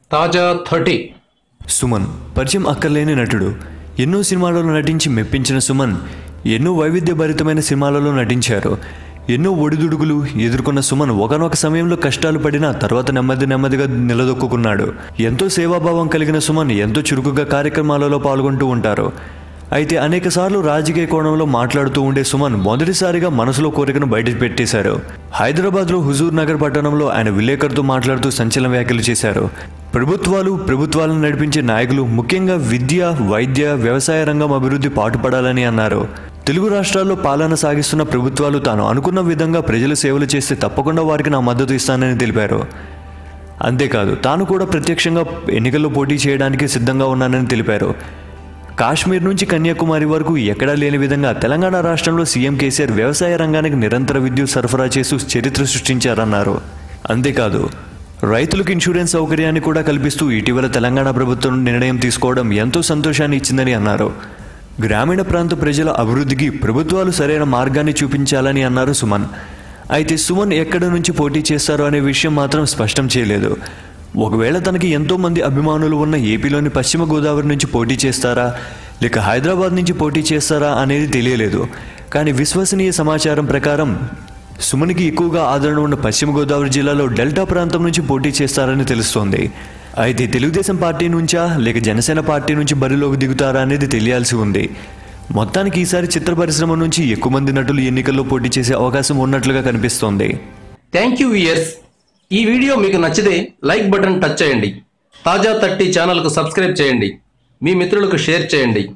తాజా థర్టీ సుమన్ పరిచయం అక్కర్లేని నటుడు ఎన్నో సినిమాలలో నటించి మెప్పించిన సుమన్ ఎన్నో వైవిధ్యభరితమైన సినిమాలలో నటించారు ఎన్నో ఒడిదుడుకులు ఎదుర్కొన్న సుమన్ ఒకనొక సమయంలో కష్టాలు పడినా తర్వాత నెమ్మది నెమ్మదిగా నిలదొక్కున్నాడు ఎంతో సేవాభావం కలిగిన సుమన్ ఎంతో చురుకుగా కార్యక్రమాలలో పాల్గొంటూ ఉంటారు అయితే అనేకసార్లు రాజకీయ కోణంలో మాట్లాడుతూ ఉండే సుమన్ మొదటిసారిగా మనసులో కోరికను బయట పెట్టేశారు హైదరాబాద్లో హుజూర్ నగర్ పట్టణంలో ఆయన విలేకరుతో మాట్లాడుతూ సంచలన వ్యాఖ్యలు చేశారు ప్రభుత్వాలు ప్రభుత్వాలను నడిపించే నాయకులు ముఖ్యంగా విద్య వైద్య వ్యవసాయ రంగం అభివృద్ధి పాటుపడాలని అన్నారు తెలుగు రాష్ట్రాల్లో పాలన సాగిస్తున్న ప్రభుత్వాలు తాను అనుకున్న విధంగా ప్రజల సేవలు చేస్తే తప్పకుండా వారికి నా మద్దతు ఇస్తానని తెలిపారు అంతేకాదు తాను కూడా ప్రత్యక్షంగా ఎన్నికల్లో పోటీ చేయడానికి సిద్ధంగా ఉన్నానని తెలిపారు కాశ్మీర్ నుంచి కన్యాకుమారి వరకు ఎక్కడా లేని విధంగా తెలంగాణ రాష్ట్రంలో సీఎం కేసీఆర్ వ్యవసాయ రంగానికి నిరంతర విద్యుత్ సరఫరా చేస్తూ చరిత్ర సృష్టించారన్నారు అంతేకాదు రైతులకు ఇన్సూరెన్స్ సౌకర్యాన్ని కూడా కల్పిస్తూ ఇటీవల తెలంగాణ ప్రభుత్వం నిర్ణయం తీసుకోవడం ఎంతో సంతోషాన్ని ఇచ్చిందని అన్నారు గ్రామీణ ప్రాంత ప్రజల అభివృద్ధికి ప్రభుత్వాలు సరైన మార్గాన్ని చూపించాలని అన్నారు సుమన్ అయితే సుమన్ ఎక్కడ నుంచి పోటీ చేస్తారో అనే విషయం మాత్రం స్పష్టం చేయలేదు ఒకవేళ తనకి ఎంతో మంది అభిమానులు ఉన్న ఏపీలోని పశ్చిమ గోదావరి నుంచి పోటీ చేస్తారా లేక హైదరాబాద్ నుంచి పోటీ చేస్తారా అనేది తెలియలేదు కానీ విశ్వసనీయ సమాచారం ప్రకారం సుమన్కి ఎక్కువగా ఆదరణ ఉన్న పశ్చిమ గోదావరి జిల్లాలో డెల్టా ప్రాంతం నుంచి పోటీ చేస్తారని తెలుస్తోంది అయితే తెలుగుదేశం పార్టీ నుంచా లేక జనసేన పార్టీ నుంచి బరిలోకి దిగుతారా అనేది తెలియాల్సి ఉంది మొత్తానికి ఈసారి చిత్ర పరిశ్రమ నుంచి ఎక్కువ మంది నటులు ఎన్నికల్లో పోటీ చేసే అవకాశం ఉన్నట్లుగా కనిపిస్తోంది థ్యాంక్ యూ ఇయర్స్ ఈ వీడియో మీకు నచ్చితే లైక్ బటన్ టచ్ చేయండి తాజా థర్టీ ఛానల్కు సబ్స్క్రైబ్ చేయండి మీ మిత్రులకు షేర్ చేయండి